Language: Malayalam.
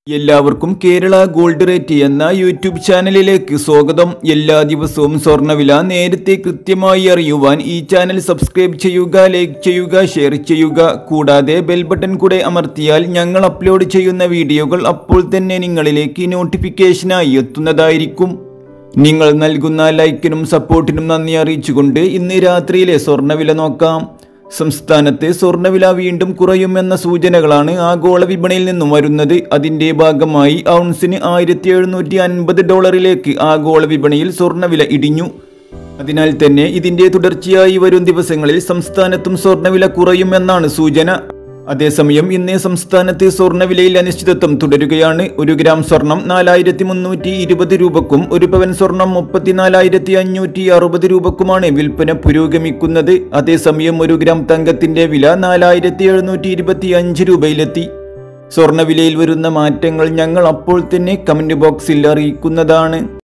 എല്ലാവർക്കും കേരള ഗോൾഡ് റേറ്റ് എന്ന യൂട്യൂബ് ചാനലിലേക്ക് സ്വാഗതം എല്ലാ ദിവസവും സ്വർണ്ണവില നേരത്തെ കൃത്യമായി അറിയുവാൻ ഈ ചാനൽ സബ്സ്ക്രൈബ് ചെയ്യുക ലൈക്ക് ചെയ്യുക ഷെയർ ചെയ്യുക കൂടാതെ ബെൽ ബട്ടൺ കൂടെ അമർത്തിയാൽ ഞങ്ങൾ അപ്ലോഡ് ചെയ്യുന്ന വീഡിയോകൾ അപ്പോൾ തന്നെ നിങ്ങളിലേക്ക് നോട്ടിഫിക്കേഷനായി എത്തുന്നതായിരിക്കും നിങ്ങൾ നൽകുന്ന ലൈക്കിനും സപ്പോർട്ടിനും നന്ദി അറിയിച്ചുകൊണ്ട് ഇന്ന് രാത്രിയിലെ സ്വർണ്ണവില നോക്കാം സംസ്ഥാനത്ത് സ്വർണ്ണവില വീണ്ടും കുറയുമെന്ന സൂചനകളാണ് ആഗോള വിപണിയിൽ നിന്നും വരുന്നത് അതിന്റെ ഭാഗമായി ഔൺസിന് ആയിരത്തി എഴുന്നൂറ്റി അൻപത് ഡോളറിലേക്ക് ആഗോള വിപണിയിൽ സ്വർണ്ണവില ഇടിഞ്ഞു അതിനാൽ തന്നെ ഇതിന്റെ തുടർച്ചയായി വരും ദിവസങ്ങളിൽ സംസ്ഥാനത്തും സ്വർണ്ണവില കുറയുമെന്നാണ് സൂചന അതേസമയം ഇന്ന് സംസ്ഥാനത്ത് സ്വർണ്ണവിലയിൽ അനിശ്ചിതത്വം തുടരുകയാണ് ഒരു ഗ്രാം സ്വർണം നാലായിരത്തി മുന്നൂറ്റി ഇരുപത് രൂപക്കും ഒരു പവൻ സ്വർണം മുപ്പത്തിനാലായിരത്തി അഞ്ഞൂറ്റി അറുപത് രൂപക്കുമാണ് വിൽപ്പന പുരോഗമിക്കുന്നത് അതേസമയം ഒരു ഗ്രാം തങ്കത്തിന്റെ വില നാലായിരത്തി എഴുന്നൂറ്റി ഇരുപത്തി അഞ്ച് രൂപയിലെത്തി സ്വർണ്ണവിലയിൽ വരുന്ന മാറ്റങ്ങൾ ഞങ്ങൾ അപ്പോൾ തന്നെ കമന്റ് ബോക്സിൽ അറിയിക്കുന്നതാണ്